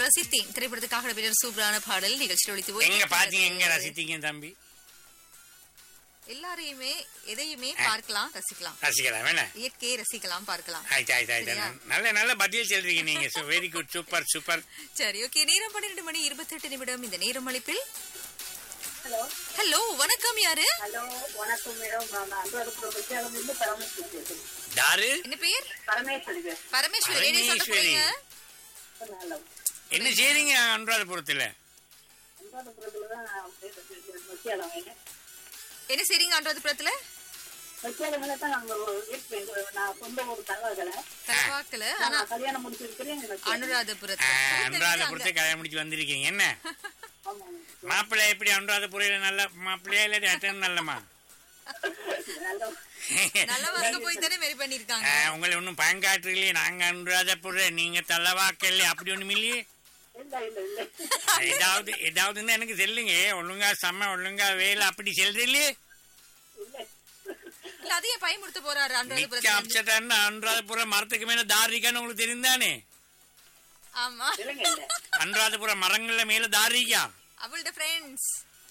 ரசித்தேன் திரைப்படத்துக்காக பின்னர் சூப்பரான பாடல் நிகழ்ச்சியில் ஒழித்து எங்க பாத்தீங்க எங்க ரசித்தீங்க தம்பி எல்லாரையுமே எதையுமே பார்க்கலாம் ரசிக்கலாம் ரசிக்கலாம் வேணா இயற்கையை ரசிக்கலாம் பார்க்கலாம் ஆயிட்டு ஆயிட்டு ஆயிட்டு சரியா? நல்ல நல்ல பதில் சொல்றீங்க நீங்க வெரி குட் சூப்பர் சூப்பர் சரி ஓகே நேரம் பன்னிரண்டு மணி இருபத்தெட்டு நிமிடம் இந்த நேரம் அளிப்பில் ஹலோ ஹலோ வணக்கம் யாரு ஹலோ வணக்கம் மேடம் நான் அன்பரப்புறம் விஜயாவிலிருந்து பரமேஸ்வரி பேசுறேன் யாரு என்ன பேர் பரமேஸ்வரி பேசுறேன் பரமேஸ்வரி என்ன சொல்ல பரமேஸ்வரி. போறீங்க நல்ல என்ன செய்றீங்க அனுராதபுரத்துல அன்பரப்புறத்துல தான் நான் பேசுறேன் விஜயாலம் வேணும் என்ன செய்றீங்க அன்றாதபுரத்துல விஜயாலமில் தான் நாங்கள் இருப்பேன் நான் சொந்த ஊர் தகவல்களை தலவாக்கல ஆனா நான் கல்யாணம் முடிச்சிருக்கிறேன் எனக்கு அனுராதபுரத்துல அனுராதபுரத்தை கல்யாணம் முடிச்சு வந்திருக்கீங்க என்ன ஆமாம் மாப்பிள்ளை எப்படி அனுராதபுரையில நல்ல மாப்பிள்ளையா இல்லாட்டி அட்டன் நல்லமா நல்ல நல்லவங்க போய் தானே மேரி பண்ணிருக்காங்க ஆ, உங்களை ஒன்றும் பயங்காட்டுறீங்களே நாங்க அனுராதபுர நீங்க தள்ளவாக்கல்ல அப்படி ஒண்ணும் இல்லையே இல்லை இல்லை இல்லை ஏதாவது ஏதாவதுன்னு எனக்கு சொல்லுங்க ஒழுங்கா செம்ம ஒழுங்கா வேலை அப்படி சொல்றீங்களே இல்லை இல்ல அதையே பயமுறுத்த போறாரு மிக்க அனுராதபுரத்துல அப்செட்டான அனுராதபுரம் மரத்துக்கு மேல தாரிக்கான்னு உங்களுக்கு தெரிந்தானே ஆமா இல்லைங்க இல்லை அனுராதபுரம் மரங்கள்ல மேல தாரிக்கா அவளோட ஃப்ரெண்ட்ஸ்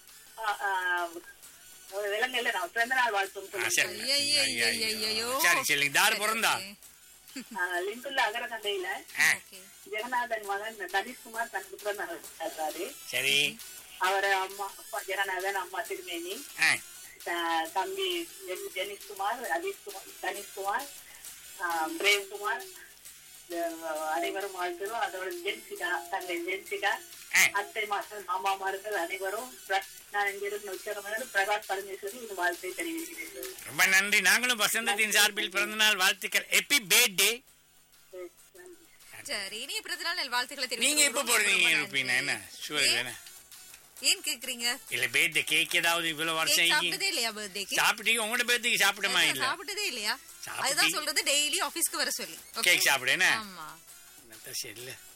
ஒரு விலங்கு நான் பிறந்த நாள் வாழ்த்துன்னு ஆ, சொல்லுங்க சரி. ஐயையையையையோ. சரி சரி தாரு பிறந்தா லிங்குள்ள அகரகண்டையில ஆ, ஜெகநாதன் மகன் தனிஷ்குமார் தனக்கு பிறந்த நாள் கொண்டாடுறாரு சரி அவரை அம்மா அப்பா ஜெகநாதன் அம்மா திருமேனி ஆ, த- தம்பி ஜென்- ஜெனிஷ்குமார் அதீஷ்குமார் தனிஷ்குமார் ஆஹ், பிரேம்குமார் அஹ், அனைவரும் வாழ்த்துறோம் அதோட ஜென்சிகா தந்தை ஜென்சிகா ஆ. அத்தை மாசம் மாமாமார்கள் அனைவரும் பிர- நான் இங்கிருந்து உச்சரமேடு பிரகாஷ் பரமேஸ்வரி இந்த வாழ்த்தை தெரிவிக்கிறேன் ரொம்ப நன்றி நாங்களும் வசந்தத்தின் சார்பில் பிறந்த நாள் வாழ்த்துக்கள் எப்பி பர்த்டே சரி இனிய பிறந்த நாள் வாழ்த்துக்களை நீங்க எப்ப தெரிவித்துக் போடுவீங்க கொள்கிறோம். இருப்பீங்க என்ன ஷூர் ஏன்? என்ன ஏன் கேக்குறீங்க இல்ல பர்த்டே கேக் ஏதாவது இவ்வளவு வருஷம் கேக் ஆகி சாப்பிட்டதே இல்லையா பர்த்டேக்கு சாப்பிட்டீங்க உங்களோட பர்த்டேக்கு சாப்பிடுமா இல்ல சாப்பிட்டதே இல்லையா சாப்பிட்டு- அதுதான் சொல்றது டெய்லி ஆபீஸ்க்கு வர சொல்லி okay? கேக் சாப்பிடு என்ன ஆமா என்னத்த சரி